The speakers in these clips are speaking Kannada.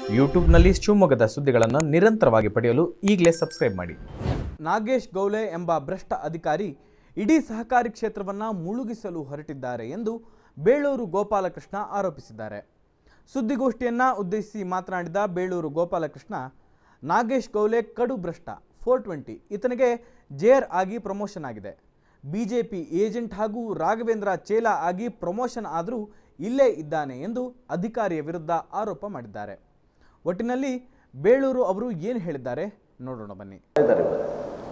ಯೂಟ್ಯೂಬ್ನಲ್ಲಿ ಶಿವಮೊಗ್ಗದ ಸುದ್ದಿಗಳನ್ನು ನಿರಂತರವಾಗಿ ಪಡೆಯಲು ಈಗಲೇ ಸಬ್ಸ್ಕ್ರೈಬ್ ಮಾಡಿ ನಾಗೇಶ್ ಗೌಲೆ ಎಂಬ ಭ್ರಷ್ಟ ಅಧಿಕಾರಿ ಇಡೀ ಸಹಕಾರಿ ಕ್ಷೇತ್ರವನ್ನು ಮುಳುಗಿಸಲು ಹೊರಟಿದ್ದಾರೆ ಎಂದು ಬೇಳೂರು ಗೋಪಾಲಕೃಷ್ಣ ಆರೋಪಿಸಿದ್ದಾರೆ ಸುದ್ದಿಗೋಷ್ಠಿಯನ್ನು ಉದ್ದೇಶಿಸಿ ಮಾತನಾಡಿದ ಬೇಳೂರು ಗೋಪಾಲಕೃಷ್ಣ ನಾಗೇಶ್ ಗೌಲೆ ಕಡು ಭ್ರಷ್ಟ ಫೋರ್ ಟ್ವೆಂಟಿ ಈತನಿಗೆ ಜೇರ್ ಆಗಿ ಪ್ರಮೋಷನ್ ಆಗಿದೆ ಬಿಜೆಪಿ ಏಜೆಂಟ್ ಹಾಗೂ ರಾಘವೇಂದ್ರ ಚೇಲ ಆಗಿ ಪ್ರಮೋಷನ್ ಆದರೂ ಇಲ್ಲೇ ಇದ್ದಾನೆ ಎಂದು ಅಧಿಕಾರಿಯ ವಿರುದ್ಧ ಆರೋಪ ಮಾಡಿದ್ದಾರೆ ಒಟ್ಟಿನಲ್ಲಿ ಬೇಳೂರು ಅವರು ಏನು ಹೇಳಿದ್ದಾರೆ ನೋಡೋಣ ಬನ್ನಿ ಇದ್ದಾರೆ ಇವತ್ತು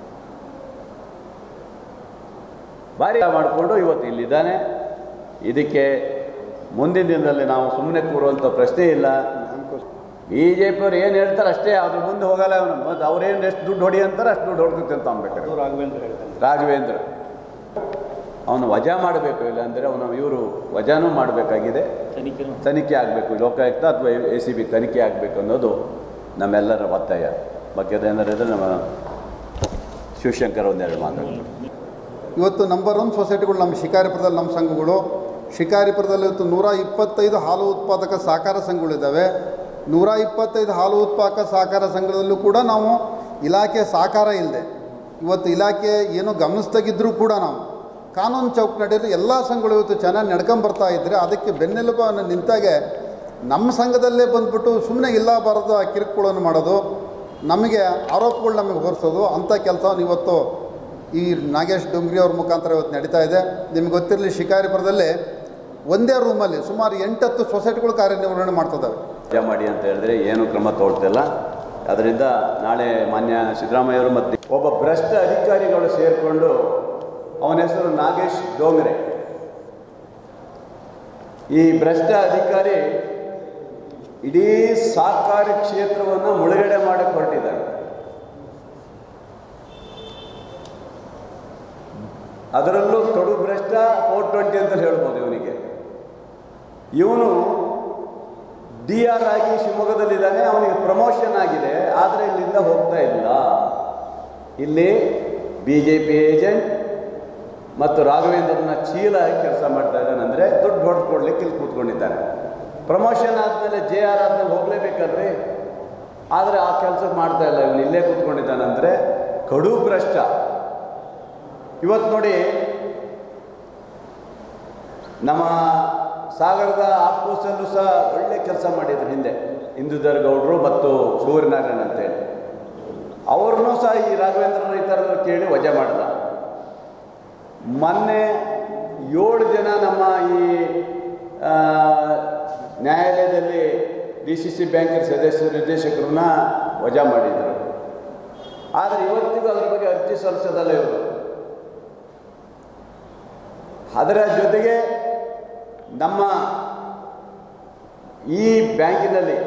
ಭಾರಿ ಮಾಡಿಕೊಂಡು ಇವತ್ತು ಇಲ್ಲಿದ್ದಾನೆ ಇದಕ್ಕೆ ಮುಂದಿನ ದಿನದಲ್ಲಿ ನಾವು ಸುಮ್ಮನೆ ಕೂರುವಂಥ ಪ್ರಶ್ನೆ ಇಲ್ಲ ಬಿ ಜೆ ಪಿಯವ್ರು ಏನು ಹೇಳ್ತಾರೆ ಅಷ್ಟೇ ಅದ್ರ ಮುಂದೆ ಹೋಗಲ್ಲ ಅವನು ಮತ್ತು ಅವ್ರೇನು ಎಷ್ಟು ದುಡ್ಡು ಹೊಡಿ ಅಂತಾರೆ ಅಷ್ಟು ದುಡ್ಡು ಹೊಡ್ತೈತೆ ಅಂತ ಅನ್ಬೇಕಾರೆ ರಾಘವೇಂದ್ರ ಅವನು ವಜಾ ಮಾಡಬೇಕು ಇಲ್ಲ ಅಂದರೆ ಅವನು ಇವರು ವಜಾನೂ ಮಾಡಬೇಕಾಗಿದೆ ತನಿಖೆ ಆಗಬೇಕು ಲೋಕಾಯುಕ್ತ ಅಥವಾ ಎ ಸಿ ಬಿ ತನಿಖೆ ಆಗಬೇಕು ಅನ್ನೋದು ನಮ್ಮೆಲ್ಲರ ಒತ್ತಾಯ ಬಗ್ಗೆ ನಮ್ಮ ಶಿವಶಂಕರ್ ಒಂದೆರಡು ಮಾತಾಡ್ತಾರೆ ಇವತ್ತು ನಂಬರ್ ಒನ್ ಸೊಸೈಟಿಗಳು ನಮ್ಮ ಶಿಕಾರಿಪುರದಲ್ಲಿ ನಮ್ಮ ಸಂಘಗಳು ಶಿಕಾರಿಪುರದಲ್ಲಿ ಇವತ್ತು ನೂರ ಇಪ್ಪತ್ತೈದು ಹಾಲು ಉತ್ಪಾದಕ ಸಹಕಾರ ಸಂಘಗಳಿದ್ದಾವೆ ನೂರ ಇಪ್ಪತ್ತೈದು ಹಾಲು ಉತ್ಪಾದಕ ಸಹಕಾರ ಸಂಘದಲ್ಲೂ ಕೂಡ ನಾವು ಇಲಾಖೆ ಸಹಕಾರ ಇಲ್ಲದೆ ಇವತ್ತು ಇಲಾಖೆ ಏನೋ ಗಮನಿಸ್ದಾಗಿದ್ದರೂ ಕೂಡ ನಾವು ಕಾನೂನು ಚೌಕಟ್ಟಿಯಲ್ಲಿ ಎಲ್ಲ ಸಂಘಗಳು ಇವತ್ತು ಚೆನ್ನಾಗಿ ನಡ್ಕೊಂಬರ್ತಾ ಇದ್ದರೆ ಅದಕ್ಕೆ ಬೆನ್ನೆಲುಬನ್ನು ನಿಂತಾಗೆ ನಮ್ಮ ಸಂಘದಲ್ಲೇ ಬಂದ್ಬಿಟ್ಟು ಸುಮ್ಮನೆ ಇಲ್ಲ ಬಾರದು ಆ ಕಿರುಕುಳನ್ನು ಮಾಡೋದು ನಮಗೆ ಆರೋಪಗಳು ನಮಗೆ ಹೊರಿಸೋದು ಅಂಥ ಕೆಲಸವನ್ನು ಇವತ್ತು ಈ ನಾಗೇಶ್ ಡೊಂಗ್ರಿ ಅವ್ರ ಮುಖಾಂತರ ಇವತ್ತು ನಡೀತಾ ಇದೆ ನಿಮ್ಗೆ ಗೊತ್ತಿರಲಿ ಶಿಕಾರಿಪುರದಲ್ಲಿ ಒಂದೇ ರೂಮಲ್ಲಿ ಸುಮಾರು ಎಂಟತ್ತು ಸೊಸೈಟಿಗಳು ಕಾರ್ಯನಿರ್ವಹಣೆ ಮಾಡ್ತಿದ್ದಾವೆ ವಜಾ ಮಾಡಿ ಅಂತ ಹೇಳಿದ್ರೆ ಏನು ಕ್ರಮ ತಗೊಳ್ತಿಲ್ಲ ಅದರಿಂದ ನಾಳೆ ಮಾನ್ಯ ಸಿದ್ದರಾಮಯ್ಯವರು ಮತ್ತು ಒಬ್ಬ ಭ್ರಷ್ಟ ಅಧಿಕಾರಿಗಳು ಸೇರಿಕೊಂಡು ಅವನ ಹೆಸರು ನಾಗೇಶ್ ಡೋಂಗ್ರೆ ಈ ಭ್ರಷ್ಟ ಅಧಿಕಾರಿ ಇಡೀ ಸಹಕಾರಿ ಕ್ಷೇತ್ರವನ್ನು ಮುಳುಗಡೆ ಮಾಡಕ್ಕೆ ಹೊರಟಿದ್ದಾನೆ ಅದರಲ್ಲೂ ಕಡು ಭ್ರಷ್ಟ ಫೋರ್ ಟ್ವೆಂಟಿ ಅಂತ ಹೇಳ್ಬೋದು ಇವನಿಗೆ ಇವನು ಡಿ ಆರ್ ಆಗಿ ಶಿವಮೊಗ್ಗದಲ್ಲಿದ್ದಾನೆ ಅವನಿಗೆ ಪ್ರಮೋಷನ್ ಆಗಿದೆ ಆದರೆ ಇಲ್ಲಿಂದ ಹೋಗ್ತಾ ಇಲ್ಲ ಇಲ್ಲಿ ಬಿ ಜೆ ಪಿ ಏಜೆಂಟ್ ಮತ್ತು ರಾಘವೇಂದ್ರನ ಚೀಲ ಕೆಲಸ ಮಾಡ್ತಾ ಇದ್ದಾನೆ ಅಂದರೆ ದುಡ್ಡು ಹೊಡೆದ್ಕೊಡ್ಲಿಕ್ಕೆ ಇಲ್ಲಿ ಕೂತ್ಕೊಂಡಿದ್ದಾನೆ ಪ್ರಮೋಷನ್ ಆದಮೇಲೆ ಜೆ ಆರ್ ಆದಮೇಲೆ ಹೋಗಲೇಬೇಕಲ್ರಿ ಆದರೆ ಆ ಕೆಲಸ ಮಾಡ್ತಾ ಇಲ್ಲ ಇವನು ಇಲ್ಲೇ ಕೂತ್ಕೊಂಡಿದ್ದಾನೆ ಅಂದರೆ ಕಡು ಭ್ರಷ್ಟ ಇವತ್ತು ನೋಡಿ ನಮ್ಮ ಸಾಗರದ ಆಫ್ಕೋಸಲ್ಲೂ ಸಹ ಒಳ್ಳೆ ಕೆಲಸ ಮಾಡಿದ್ರು ಹಿಂದೆ ಇಂದುಧರ್ ಗೌಡರು ಮತ್ತು ಸೂರ್ಯನಾರಾಯಣ ಅಂತೇಳಿ ಅವ್ರನ್ನೂ ಸಹ ಈ ರಾಘವೇಂದ್ರ ಈ ಥರದ ಕೇಳಿ ವಜಾ ಮಾಡಿದ ಮೊನ್ನೆ ಏಳು ಜನ ನಮ್ಮ ಈ ಆ, ನ್ಯಾಯಾಲಯದಲ್ಲಿ ಡಿ ಸಿ ಸಿ ಬ್ಯಾಂಕಿನ ಸದಸ್ಯ ನಿರ್ದೇಶಕರನ್ನ ವಜಾ ಮಾಡಿದರು ಆದರೆ ಇವತ್ತಿಗೂ ಅದರ ಬಗ್ಗೆ ಅರ್ಜಿ ಸಲ್ಲಿಸೋದಲ್ಲ ಇವರು ಅದರ ಜೊತೆಗೆ ನಮ್ಮ ಈ ಬ್ಯಾಂಕಿನಲ್ಲಿ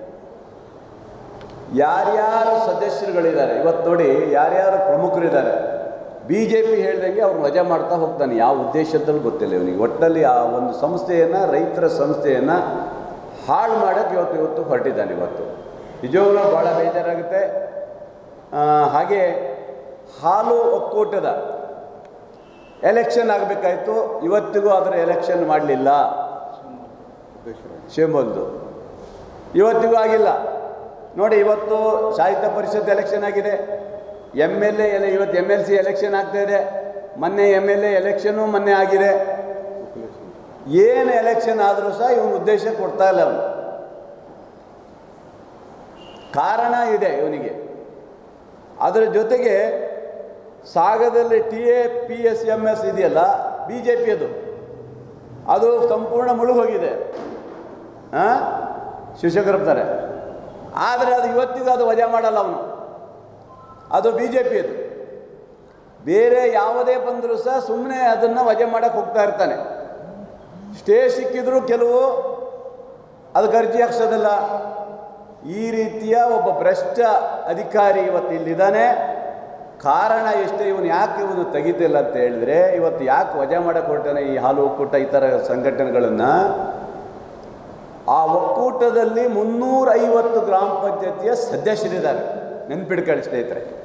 ಯಾರ್ಯಾರು ಸದಸ್ಯರುಗಳಿದ್ದಾರೆ ಇವತ್ತು ನೋಡಿ ಯಾರ್ಯಾರು ಪ್ರಮುಖರಿದ್ದಾರೆ ಬಿ ಜೆ ಪಿ ಹೇಳ್ದಂಗೆ ಅವ್ರು ವಜಾ ಮಾಡ್ತಾ ಹೋಗ್ತಾನೆ ಯಾವ ಉದ್ದೇಶದಲ್ಲೂ ಗೊತ್ತಿಲ್ಲ ಇವನಿಗೆ ಒಟ್ಟಲ್ಲಿ ಆ ಒಂದು ಸಂಸ್ಥೆಯನ್ನು ರೈತರ ಸಂಸ್ಥೆಯನ್ನು ಹಾಳು ಮಾಡೋಕ್ಕೆ ಇವತ್ತು ಇವತ್ತು ಹೊರಟಿದ್ದಾನೆ ಇವತ್ತು ನಿಜವಾಗ್ಲೂ ಭಾಳ ಬೇಜಾರಾಗುತ್ತೆ ಆ, ಹಾಗೆ ಹಾಲು ಒಕ್ಕೂಟದ ಎಲೆಕ್ಷನ್ ಆಗಬೇಕಾಯ್ತು ಇವತ್ತಿಗೂ ಅದರ ಎಲೆಕ್ಷನ್ ಮಾಡಲಿಲ್ಲ ಶಿವಮೊಗ್ಗದು ಇವತ್ತಿಗೂ ಆಗಿಲ್ಲ ನೋಡಿ ಇವತ್ತು ಸಾಹಿತ್ಯ ಪರಿಷತ್ ಎಲೆಕ್ಷನ್ ಆಗಿದೆ ಎಮ್ ಎಲ್ ಎ ಇವತ್ತು ಎಮ್ ಎಲ್ ಸಿ ಎಲೆಕ್ಷನ್ ಆಗ್ತಾ ಇದೆ ಮೊನ್ನೆ ಎಮ್ ಎಲ್ ಎ ಎಲೆಕ್ಷನು ಮೊನ್ನೆ ಆಗಿದೆ ಏನು ಎಲೆಕ್ಷನ್ ಆದರೂ ಸಹ ಇವನು ಉದ್ದೇಶ ಕೊಡ್ತಾ ಇಲ್ಲ ಅವನು ಕಾರಣ ಇದೆ ಇವನಿಗೆ ಅದರ ಜೊತೆಗೆ ಸಾಗರದಲ್ಲಿ T A P S M S ಇದೆಯಲ್ಲ ಬಿ ಜೆ ಪಿಯದು ಅದು ಸಂಪೂರ್ಣ ಮುಳುಗೋಗಿದೆ ಹಾಂ ಶಿವಶಂಕರಪ್ಪನವರೇ ಆದರೆ ಅದು ಇವತ್ತಿಗೂ ಅದು ವಜಾ ಮಾಡಲ್ಲ ಅವನು ಅದು ಬಿ ಜೆ ಪಿಯದು ಬೇರೆ ಯಾವುದೇ ಬಂದರೂ ಸಹ ಸುಮ್ಮನೆ ಅದನ್ನು ವಜೆ ಮಾಡೋಕ್ಕೆ ಹೋಗ್ತಾ ಇರ್ತಾನೆ ಸ್ಟೇ ಸಿಕ್ಕಿದ್ರು ಕೆಲವು ಅದಕ್ಕೆ ಅರ್ಜಿ ಹಾಕ್ಸೋದಿಲ್ಲ ಈ ರೀತಿಯ ಒಬ್ಬ ಭ್ರಷ್ಟ ಅಧಿಕಾರಿ ಇವತ್ತು ಇಲ್ಲಿದ್ದಾನೆ ಕಾರಣ ಎಷ್ಟೇ ಇವನು ಯಾಕೆ ಇವನು ತೆಗಿತಿಲ್ಲ ಅಂತ ಹೇಳಿದ್ರೆ ಇವತ್ತು ಯಾಕೆ ವಜಾ ಮಾಡಕ್ಕೆ ಹೊರಟಾನೆ ಈ ಹಾಲು ಒಕ್ಕೂಟ ಈ ಥರ ಸಂಘಟನೆಗಳನ್ನು ಆ ಒಕ್ಕೂಟದಲ್ಲಿ ಮುನ್ನೂರೈವತ್ತು ಗ್ರಾಮ ಪಂಚಾಯತಿಯ ಸದಸ್ಯರಿದ್ದಾರೆ ನೆನ್ಪಿಡ್ಕೊಳ್ಳಿ ಸ್ನೇಹಿತರೆ